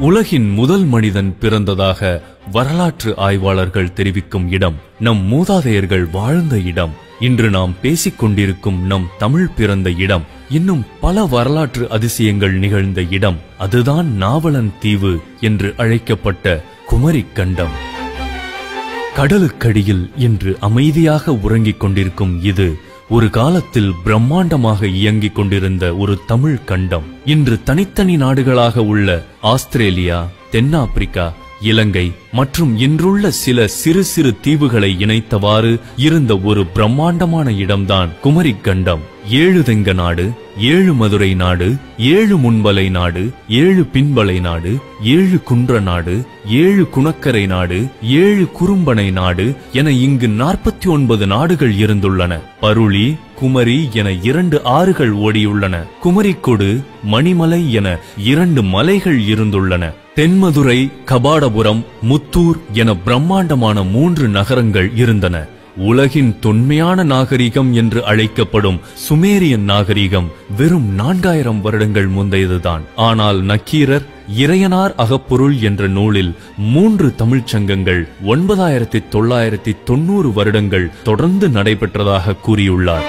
உலகின் முதல் மனிதன் பிறந்ததாக வரலாற்று ஆய்வாளர்கள் தெரிவிக்கும் இடம் நம் மூதாதையர்கள் வாழ்ந்த இடம் இன்று நாம் பேசிக் கொண்டிருக்கும் நம் தமிழ் பிறந்த இடம் இன்னும் பல வரலாற்று அதிசயங்கள் நிகழ்ந்த இடம் அதுதான் நாவலன் தீவு என்று அழைக்கப்பட்ட குமரிக் கண்டம் கடலுக்கடியில் இன்று அமைதியாக உறங்கிக் கொண்டிருக்கும் இது ஒரு காலத்தில் பிரம்மாண்டமாக இயங்கிக் கொண்டிருந்த ஒரு தமிழ் கண்டம் இன்று தனித்தனி நாடுகளாக உள்ள ஆஸ்திரேலியா தென்னாப்பிரிக்கா இலங்கை மற்றும் இன்றுள்ள சில சிறு சிறு தீவுகளை இணைத்தவாறு இருந்த ஒரு பிரம்மாண்டமான இடம்தான் குமரிக் கண்டம் ஏழு தெங்க நாடு ஏழு மதுரை நாடு ஏழு முன்பலை நாடு ஏழு பின்பலை நாடு ஏழு குன்ற நாடு ஏழு குணக்கரை நாடு ஏழு குறும்பனை நாடு என இங்கு நாற்பத்தி ஒன்பது நாடுகள் இருந்துள்ளன பருளி குமரி என இரண்டு ஆறுகள் ஓடியுள்ளன குமரிக்கொடு மணிமலை என இரண்டு மலைகள் இருந்துள்ளன தென்மதுரை கபாடபுரம் முத்தூர் என பிரம்மாண்டமான மூன்று நகரங்கள் இருந்தன உலகின் தொன்மையான நாகரிகம் என்று அழைக்கப்படும் சுமேரியன் நாகரிகம் வெறும் நான்காயிரம் வருடங்கள் முந்தையதுதான் ஆனால் நக்கீரர் இறையனார் அகப்பொருள் என்ற நூலில் மூன்று தமிழ்ச் சங்கங்கள் ஒன்பதாயிரத்தி தொள்ளாயிரத்தி தொண்ணூறு வருடங்கள் தொடர்ந்து நடைபெற்றதாக கூறியுள்ளார்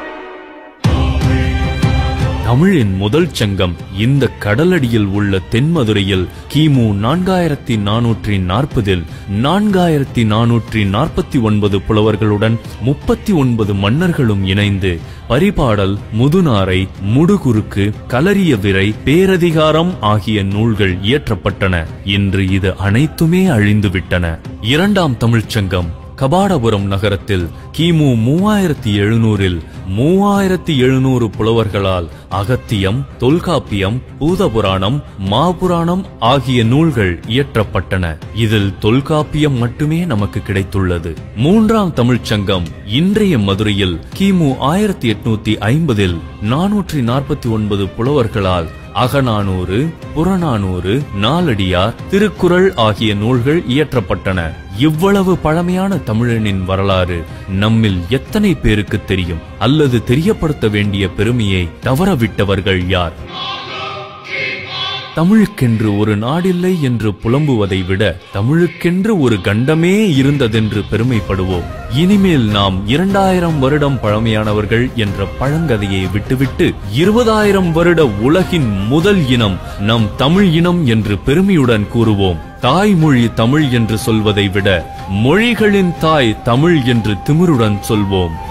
தமிழின் முதல் சங்கம் இந்த கடலடியில் உள்ள தென்மதுரையில் கிமு நான்காயிரத்தி நானூற்றி நாற்பதில் நான்காயிரத்தி நானூற்றி நாற்பத்தி ஒன்பது புலவர்களுடன் முப்பத்தி ஒன்பது மன்னர்களும் இணைந்து பரிபாடல் முதுநாரை முடுகுறுக்கு கலரிய விரை பேரதிகாரம் ஆகிய நூல்கள் இயற்றப்பட்டன இன்று இது அனைத்துமே அழிந்துவிட்டன இரண்டாம் தமிழ்ச் சங்கம் கபாடபுரம் நகரத்தில் கிமு மூவாயிரத்தி எழுநூறில் மூவாயிரத்தி எழுநூறு புலவர்களால் அகத்தியம் தொல்காப்பியம் பூதபுராணம் மாபுராணம் ஆகிய நூல்கள் இயற்றப்பட்டன இதில் தொல்காப்பியம் மட்டுமே நமக்கு கிடைத்துள்ளது மூன்றாம் தமிழ்ச் சங்கம் இன்றைய மதுரையில் கிமு ஆயிரத்தி எட்நூத்தி ஐம்பதில் நானூற்றி நாற்பத்தி ஒன்பது புலவர்களால் அகநானூறு புறநானூறு நாலடியார் திருக்குறள் ஆகிய நூல்கள் இயற்றப்பட்டன இவ்வளவு பழமையான தமிழனின் வரலாறு நம்மில் எத்தனை பேருக்கு தெரியும் அல்லது தெரியப்படுத்த வேண்டிய பெருமையை தவறவிட்டவர்கள் யார் தமிழுக்கென்று ஒரு நாடில்லை என்று புலம்புவதை விட தமிழுக்கென்று ஒரு கண்டமே இருந்ததென்று பெருமைப்படுவோம் இனிமேல் நாம் இரண்டாயிரம் வருடம் பழமையானவர்கள் என்ற பழங்கதையை விட்டுவிட்டு இருபதாயிரம் வருட உலகின் முதல் இனம் நம் தமிழ் இனம் என்று பெருமையுடன் கூறுவோம் தாய்மொழி தமிழ் என்று சொல்வதை விட மொழிகளின் தாய் தமிழ் என்று திமிருடன் சொல்வோம்